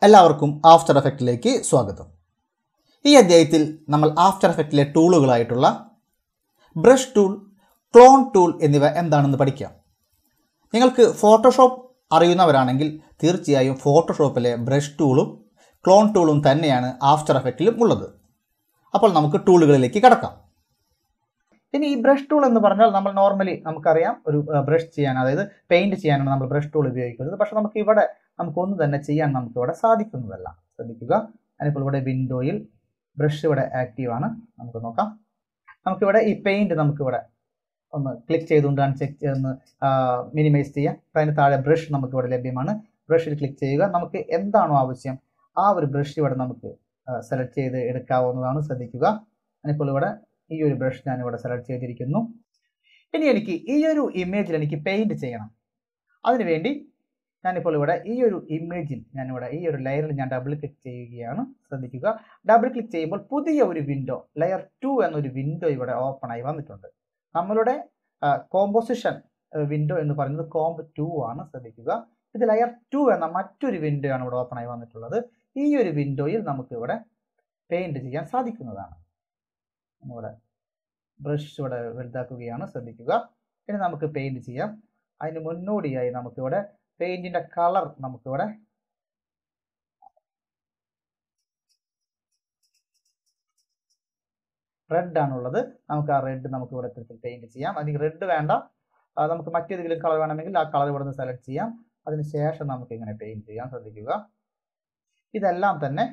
എല്ലാവർക്കും ആഫ്റ്റർ എഫക്റ്റിലേക്ക് സ്വാഗതം ഈ അധ്യായത്തിൽ നമ്മൾ ആഫ്റ്റർ എഫക്റ്റിലെ ടൂളുകളായിട്ടുള്ള ബ്രഷ് ടൂൾ ക്ലോൺ ടൂൾ എന്നിവ എന്താണെന്ന് പഠിക്കാം നിങ്ങൾക്ക് ഫോട്ടോഷോപ്പ് അറിയുന്നവരാണെങ്കിൽ തീർച്ചയായും ഫോട്ടോഷോപ്പിലെ ബ്രഷ് ടൂളും ക്ലോൺ ടൂളും തന്നെയാണ് ആഫ്റ്റർ എഫക്റ്റിലും ഉള്ളത് അപ്പോൾ നമുക്ക് ടൂളുകളിലേക്ക് കടക്കാം ഇനി ഈ ബ്രഷ് ടൂൾ എന്ന് പറഞ്ഞാൽ നമ്മൾ നോർമലി നമുക്കറിയാം ഒരു ബ്രഷ് ചെയ്യാൻ അതായത് പെയിന്റ് ചെയ്യാനാണ് നമ്മൾ ബ്രഷ് ടൂൾ ഉപയോഗിക്കുന്നത് പക്ഷെ നമുക്ക് ഇവിടെ നമുക്കൊന്നും തന്നെ ചെയ്യാൻ നമുക്ക് ഇവിടെ സാധിക്കുന്നതല്ല ശ്രദ്ധിക്കുക ഞാനിപ്പോൾ ഇവിടെ വിൻഡോയിൽ ബ്രഷ് ഇവിടെ ആക്റ്റീവ് ആണ് നമുക്ക് നോക്കാം നമുക്കിവിടെ ഈ പെയിന്റ് നമുക്കിവിടെ ഒന്ന് ക്ലിക്ക് ചെയ്തുകൊണ്ടാണ് ചെക്ക് ഒന്ന് മിനിമൈസ് ചെയ്യാം അപ്പോൾ അതിന് താഴെ ബ്രഷ് നമുക്ക് ഇവിടെ ലഭ്യമാണ് ബ്രഷിൽ ക്ലിക്ക് ചെയ്യുക നമുക്ക് എന്താണോ ആവശ്യം ആ ഒരു ബ്രഷ് ഇവിടെ നമുക്ക് സെലക്ട് ചെയ്ത് എടുക്കാവുന്നതാണ് ശ്രദ്ധിക്കുക ഞാനിപ്പോൾ ഇവിടെ ഈ ഒരു ബ്രഷ് ഞാൻ ഇവിടെ സെലക്ട് ചെയ്തിരിക്കുന്നു ഇനി എനിക്ക് ഈ ഒരു ഇമേജിൽ എനിക്ക് പെയിന്റ് ചെയ്യണം അതിനുവേണ്ടി ഞാനിപ്പോൾ ഇവിടെ ഈ ഒരു ഇമേജിൽ ഞാനിവിടെ ഈ ഒരു ലെയറിൽ ഞാൻ ഡബിൾ ക്ലിക്ക് ചെയ്യുകയാണ് ശ്രദ്ധിക്കുക ഡബിൾ ക്ലിക്ക് ചെയ്യുമ്പോൾ പുതിയ ഒരു വിൻഡോ ലെയർ ടു എന്നൊരു വിൻഡോ ഇവിടെ ഓപ്പൺ ആയി വന്നിട്ടുണ്ട് നമ്മളുടെ കോമ്പോസിഷൻ വിൻഡോ എന്ന് പറയുന്നത് കോംബ് ടു ആണ് ശ്രദ്ധിക്കുക ഇത് ലെയർ ടു എന്ന മറ്റൊരു വിൻഡോ ആണ് ഇവിടെ ഓപ്പൺ ആയി വന്നിട്ടുള്ളത് ഈ ഒരു വിൻഡോയിൽ നമുക്ക് ഇവിടെ പെയിന്റ് ചെയ്യാൻ സാധിക്കുന്നതാണ് ഇവിടെ ബ്രഷ് ഇവിടെ വലുതാക്കുകയാണ് ശ്രദ്ധിക്കുക ഇനി നമുക്ക് പെയിന്റ് ചെയ്യാം അതിന് മുന്നോടിയായി നമുക്കിവിടെ പെയിന്റിന്റെ കളർ നമുക്കിവിടെ റെഡ് ആണുള്ളത് നമുക്ക് ആ റെഡ് നമുക്ക് ഇവിടെ ഇത്തരത്തിൽ പെയിന്റ് ചെയ്യാം അതിന് റെഡ് വേണ്ട ആ, നമുക്ക് മറ്റേതെങ്കിലും കളർ വേണമെങ്കിൽ ആ കളർ ഇവിടെ നിന്ന് സെലക്ട് ചെയ്യാം അതിനുശേഷം നമുക്ക് ഇങ്ങനെ പെയിന്റ് ചെയ്യാം ശ്രദ്ധിക്കുക ഇതെല്ലാം തന്നെ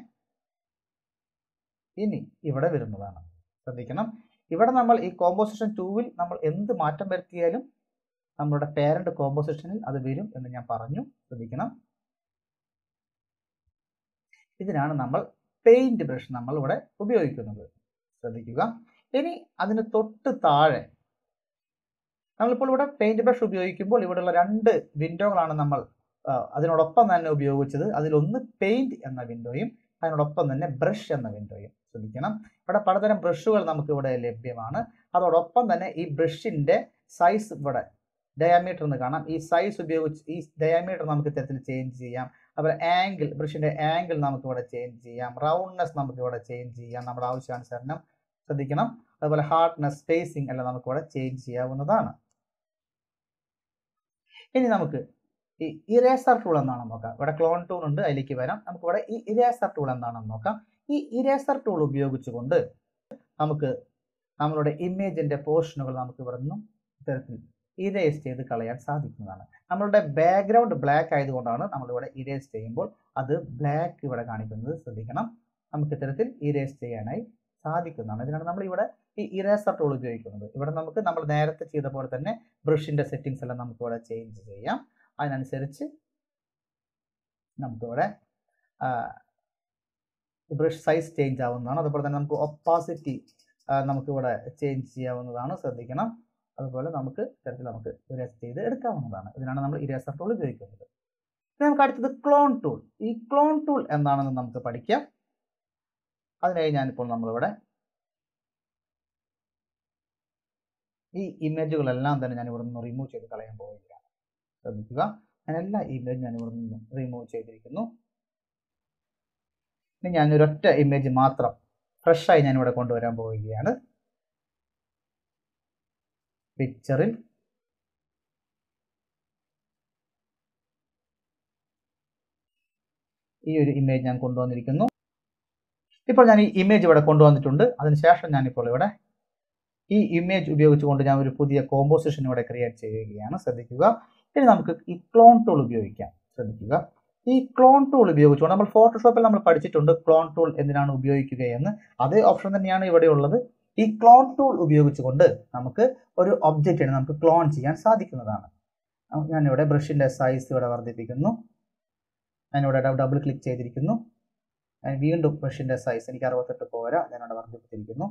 ഇനി ഇവിടെ വരുന്നതാണ് ശ്രദ്ധിക്കണം ഇവിടെ നമ്മൾ ഈ കോമ്പോസിഷൻ ടൂവിൽ നമ്മൾ എന്ത് മാറ്റം വരുത്തിയാലും നമ്മളുടെ പേരന്റ് കോമ്പോസിഷനിൽ അത് വരും എന്ന് ഞാൻ പറഞ്ഞു ശ്രദ്ധിക്കണം ഇതിനാണ് നമ്മൾ പെയിന്റ് ബ്രഷ് നമ്മൾ ഇവിടെ ഉപയോഗിക്കുന്നത് ശ്രദ്ധിക്കുക ഇനി അതിന് തൊട്ട് താഴെ നമ്മളിപ്പോൾ ഇവിടെ പെയിന്റ് ബ്രഷ് ഉപയോഗിക്കുമ്പോൾ ഇവിടെയുള്ള രണ്ട് വിൻഡോകളാണ് നമ്മൾ ആ, അതിനോടൊപ്പം തന്നെ ഉപയോഗിച്ചത് അതിലൊന്ന് പെയിന്റ് എന്ന വിൻഡോയും അതിനോടൊപ്പം തന്നെ ബ്രഷ് എന്ന വിൻഡോയും ശ്രദ്ധിക്കണം ഇവിടെ പലതരം ബ്രഷുകൾ നമുക്ക് ഇവിടെ ലഭ്യമാണ് അതോടൊപ്പം തന്നെ ഈ ബ്രഷിന്റെ സൈസ് ഇവിടെ ഡയാമീറ്റർ എന്ന് കാണാം ഈ സൈസ് ഉപയോഗിച്ച് ഈ ഡയാമീറ്റർ നമുക്ക് ഇത്തരത്തിൽ ചേഞ്ച് ചെയ്യാം അതുപോലെ ആംഗിൾ ബ്രഷിന്റെ ആംഗിൾ നമുക്ക് ഇവിടെ ചേഞ്ച് ചെയ്യാം റൗണ്ട്നെസ് നമുക്ക് ഇവിടെ ചേഞ്ച് ചെയ്യാം നമ്മുടെ ആവശ്യാനുസരണം ശ്രദ്ധിക്കണം അതുപോലെ ഹാർഡ്നെസ് സ്പേസിംഗ് എല്ലാം നമുക്ക് ഇവിടെ ചേഞ്ച് ചെയ്യാവുന്നതാണ് ഇനി നമുക്ക് ഈ ഇറേസർ ടൂൾ എന്താണെന്ന് നോക്കാം ഇവിടെ ക്ലോൺ ടൂൾ ഉണ്ട് അതിലേക്ക് വരാം നമുക്ക് ഇവിടെ ഈ ഇറേസർ ടൂൾ എന്താണെന്ന് നോക്കാം ഈ ഇറേസർ ടൂൾ ഉപയോഗിച്ചുകൊണ്ട് നമുക്ക് നമ്മളുടെ ഇമേജിന്റെ പോർഷനുകൾ നമുക്ക് ഇവിടെ നിന്നും ഇത്തരത്തിൽ ഇറേസ് ചെയ്ത് കളയാൻ സാധിക്കുന്നതാണ് നമ്മളുടെ ബാക്ക്ഗ്രൗണ്ട് ബ്ലാക്ക് ആയതുകൊണ്ടാണ് നമ്മളിവിടെ ഇറേസ് ചെയ്യുമ്പോൾ അത് ബ്ലാക്ക് ഇവിടെ കാണിക്കുന്നത് ശ്രദ്ധിക്കണം നമുക്ക് ഇത്തരത്തിൽ ഇറേസ് ചെയ്യാനായി സാധിക്കുന്നതാണ് ഇതിനാണ് നമ്മൾ ഇവിടെ ഈ ഇറേസർ ടൂൾ ഉപയോഗിക്കുന്നത് ഇവിടെ നമുക്ക് നമ്മൾ നേരത്തെ ചെയ്ത പോലെ തന്നെ ബ്രഷിന്റെ സെറ്റിംഗ്സ് എല്ലാം നമുക്ക് ഇവിടെ ചേഞ്ച് ചെയ്യാം അതിനനുസരിച്ച് നമുക്കിവിടെ ബ്രഷ് സൈസ് ചേഞ്ച് ആവുന്നതാണ് അതുപോലെ തന്നെ നമുക്ക് ഒപ്പാസിറ്റി നമുക്കിവിടെ ചേഞ്ച് ചെയ്യാവുന്നതാണ് ശ്രദ്ധിക്കണം അതുപോലെ നമുക്ക് ഇത്തരത്തിൽ നമുക്ക് ഇറേസ് ചെയ്ത് എടുക്കാവുന്നതാണ് ഇതിനാണ് നമ്മൾ ഇറേസർ ടൂൾ ഉപയോഗിക്കുന്നത് ഇനി നമുക്ക് അടുത്തത് ക്ലോൺ ടൂൾ ഈ ക്ലോൺ ടൂൾ എന്താണെന്ന് നമുക്ക് പഠിക്കാം അതിനായി ഞാനിപ്പോൾ നമ്മളിവിടെ ഈ ഇമേജുകളെല്ലാം തന്നെ ഞാൻ ഇവിടെ നിന്ന് റിമൂവ് ചെയ്ത് കളയാൻ പോവുകയാണ് ശ്രദ്ധിക്കുക ഞാൻ എല്ലാ ഇമേജും ഞാൻ ഇവിടെ നിന്ന് റിമൂവ് ചെയ്തിരിക്കുന്നു ഇനി ഞാൻ ഒരൊറ്റ ഇമേജ് മാത്രം ഫ്രഷായി ഞാൻ ഇവിടെ കൊണ്ടുവരാൻ പോവുകയാണ് പിക്ചറിൽ ഈ ഒരു ഇമേജ് ഞാൻ കൊണ്ടുവന്നിരിക്കുന്നു ഇപ്പോൾ ഞാൻ ഈ ഇമേജ് ഇവിടെ കൊണ്ടുവന്നിട്ടുണ്ട് അതിനുശേഷം ഞാനിപ്പോൾ ഇവിടെ ഈ ഇമേജ് ഉപയോഗിച്ചുകൊണ്ട് ഞാൻ ഒരു പുതിയ കോമ്പോസിഷൻ ഇവിടെ ക്രിയേറ്റ് ചെയ്യുകയാണ് ശ്രദ്ധിക്കുക ഇനി നമുക്ക് ഈ ക്ലോൺ ടൂൾ ഉപയോഗിക്കാം ശ്രദ്ധിക്കുക ഈ ക്ലോൺ ടൂൾ ഉപയോഗിച്ചുകൊണ്ട് നമ്മൾ ഫോട്ടോഷോപ്പിൽ നമ്മൾ പഠിച്ചിട്ടുണ്ട് ക്ലോൺ ടൂൾ എന്തിനാണ് ഉപയോഗിക്കുകയെന്ന് അതേ ഓപ്ഷൻ തന്നെയാണ് ഇവിടെ ഉള്ളത് ഈ ക്ലോൺ ടൂൾ ഉപയോഗിച്ചുകൊണ്ട് നമുക്ക് ഒരു ഒബ്ജക്റ്റിനെ നമുക്ക് ക്ലോൺ ചെയ്യാൻ സാധിക്കുന്നതാണ് ഞാനിവിടെ ബ്രഷിന്റെ സൈസ് ഇവിടെ വർദ്ധിപ്പിക്കുന്നു ഞാനിവിടെ ഡബിൾ ക്ലിക്ക് ചെയ്തിരിക്കുന്നു ഞാൻ വീണ്ടും ബ്രഷിന്റെ സൈസ് എനിക്ക് അറുപത്തെട്ട് പോരാ ഞാനിവിടെ വർദ്ധിപ്പിച്ചിരിക്കുന്നു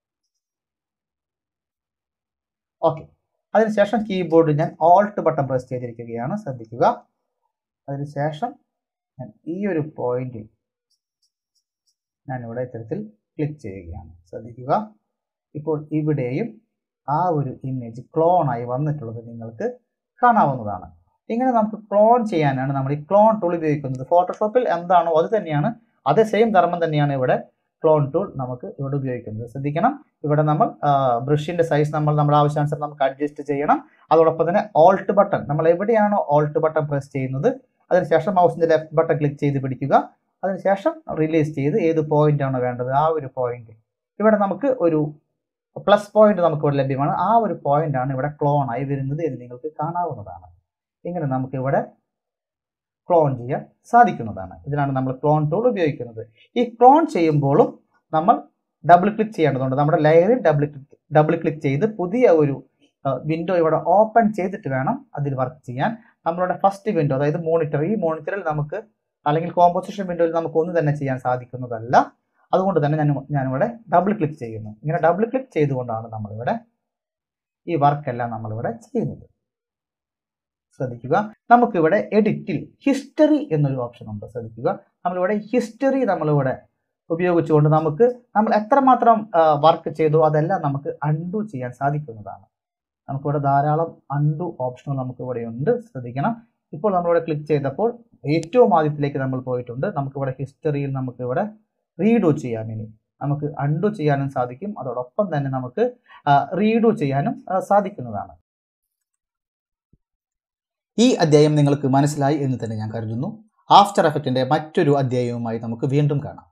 ഓക്കെ അതിനുശേഷം കീബോർഡ് ഞാൻ ഓൾട്ട് ബട്ടൺ പ്രസ് ചെയ്തിരിക്കുകയാണ് ശ്രദ്ധിക്കുക അതിനുശേഷം ഞാൻ ഈ ഒരു പോയിന്റിൽ ഞാനിവിടെ ഇത്തരത്തിൽ ക്ലിക്ക് ചെയ്യുകയാണ് ശ്രദ്ധിക്കുക ഇപ്പോൾ ഇവിടെയും ആ ഒരു ഇമേജ് ക്ലോണായി വന്നിട്ടുള്ളത് നിങ്ങൾക്ക് കാണാവുന്നതാണ് ഇങ്ങനെ നമുക്ക് ക്ലോൺ ചെയ്യാനാണ് നമ്മൾ ഈ ക്ലോൺ ടൂൾ ഉപയോഗിക്കുന്നത് ഫോട്ടോഷോപ്പിൽ എന്താണോ അത് തന്നെയാണ് അതേ സെയിം ധർമ്മം തന്നെയാണ് ഇവിടെ ക്ലോൺ ടൂൾ നമുക്ക് ഇവിടെ ഉപയോഗിക്കുന്നത് ശ്രദ്ധിക്കണം ഇവിടെ നമ്മൾ ബ്രഷിന്റെ സൈസ് നമ്മൾ നമ്മുടെ ആവശ്യാനുസരണം നമുക്ക് അഡ്ജസ്റ്റ് ചെയ്യണം അതോടൊപ്പം തന്നെ ഓൾട്ട് ബട്ടൺ നമ്മൾ എവിടെയാണോ ഓൾട്ട് ബട്ടൺ പ്രസ് ചെയ്യുന്നത് അതിനുശേഷം മൗസിന്റെ ലെഫ്റ്റ് ബട്ടൺ ക്ലിക്ക് ചെയ്ത് പിടിക്കുക അതിനുശേഷം റിലീസ് ചെയ്ത് ഏത് പോയിന്റ് ആണോ വേണ്ടത് ആ ഒരു പോയിന്റ് ഇവിടെ നമുക്ക് ഒരു പ്ലസ് പോയിന്റ് നമുക്ക് ഇവിടെ ലഭ്യമാണ് ആ ഒരു പോയിന്റ് ആണ് ഇവിടെ ക്ലോൺ ആയി വരുന്നത് എന്ന് നിങ്ങൾക്ക് കാണാവുന്നതാണ് ഇങ്ങനെ നമുക്ക് ഇവിടെ ക്ലോൺ ചെയ്യാൻ സാധിക്കുന്നതാണ് ഇതിനാണ് നമ്മൾ ക്ലോൺ ടൂൾ ഉപയോഗിക്കുന്നത് ഈ ക്ലോൺ ചെയ്യുമ്പോഴും നമ്മൾ ഡബിൾ ക്ലിക്ക് ചെയ്യേണ്ടതുണ്ട് നമ്മുടെ ലെയറിൽ ഡബിൾ ക്ലിക്ക് ഡബിൾ ക്ലിക്ക് ചെയ്ത് പുതിയ ഒരു വിൻഡോ ഇവിടെ ഓപ്പൺ ചെയ്തിട്ട് വേണം അതിൽ വർക്ക് ചെയ്യാൻ നമ്മളുടെ ഫസ്റ്റ് വിൻഡോ അതായത് മോണിറ്റർ ഈ മോണിറ്ററിൽ നമുക്ക് അല്ലെങ്കിൽ കോമ്പോസിഷൻ വിൻഡോയിൽ നമുക്ക് ഒന്നും തന്നെ ചെയ്യാൻ സാധിക്കുന്നതല്ല അതുകൊണ്ട് തന്നെ ഞാൻ ഞാനിവിടെ ഡബിൾ ക്ലിക്ക് ചെയ്യുന്നു ഇങ്ങനെ ഡബിൾ ക്ലിക്ക് ചെയ്തുകൊണ്ടാണ് നമ്മളിവിടെ ഈ വർക്കെല്ലാം നമ്മളിവിടെ ചെയ്യുന്നത് ശ്രദ്ധിക്കുക നമുക്കിവിടെ എഡിറ്റിൽ ഹിസ്റ്ററി എന്നൊരു ഓപ്ഷൻ ഉണ്ട് ശ്രദ്ധിക്കുക നമ്മളിവിടെ ഹിസ്റ്ററി നമ്മളിവിടെ ഉപയോഗിച്ചുകൊണ്ട് നമുക്ക് നമ്മൾ എത്രമാത്രം വർക്ക് ചെയ്തു അതെല്ലാം നമുക്ക് അൺഡു ചെയ്യാൻ സാധിക്കുന്നതാണ് നമുക്കിവിടെ ധാരാളം അൺഡു ഓപ്ഷനുകൾ നമുക്ക് ഇവിടെ ഉണ്ട് ശ്രദ്ധിക്കണം ഇപ്പോൾ നമ്മളിവിടെ ക്ലിക്ക് ചെയ്തപ്പോൾ ഏറ്റവും ആദ്യത്തിലേക്ക് നമ്മൾ പോയിട്ടുണ്ട് നമുക്കിവിടെ ഹിസ്റ്ററിയിൽ നമുക്കിവിടെ റീഡു ചെയ്യാൻ ഇനി നമുക്ക് അൺഡു ചെയ്യാനും സാധിക്കും അതോടൊപ്പം തന്നെ നമുക്ക് റീഡു ചെയ്യാനും സാധിക്കുന്നതാണ് ഈ അധ്യായം നിങ്ങൾക്ക് മനസ്സിലായി എന്ന് തന്നെ ഞാൻ കരുതുന്നു ആഫ്റ്റർ എഫക്റ്റിന്റെ മറ്റൊരു അധ്യായവുമായി നമുക്ക് വീണ്ടും കാണാം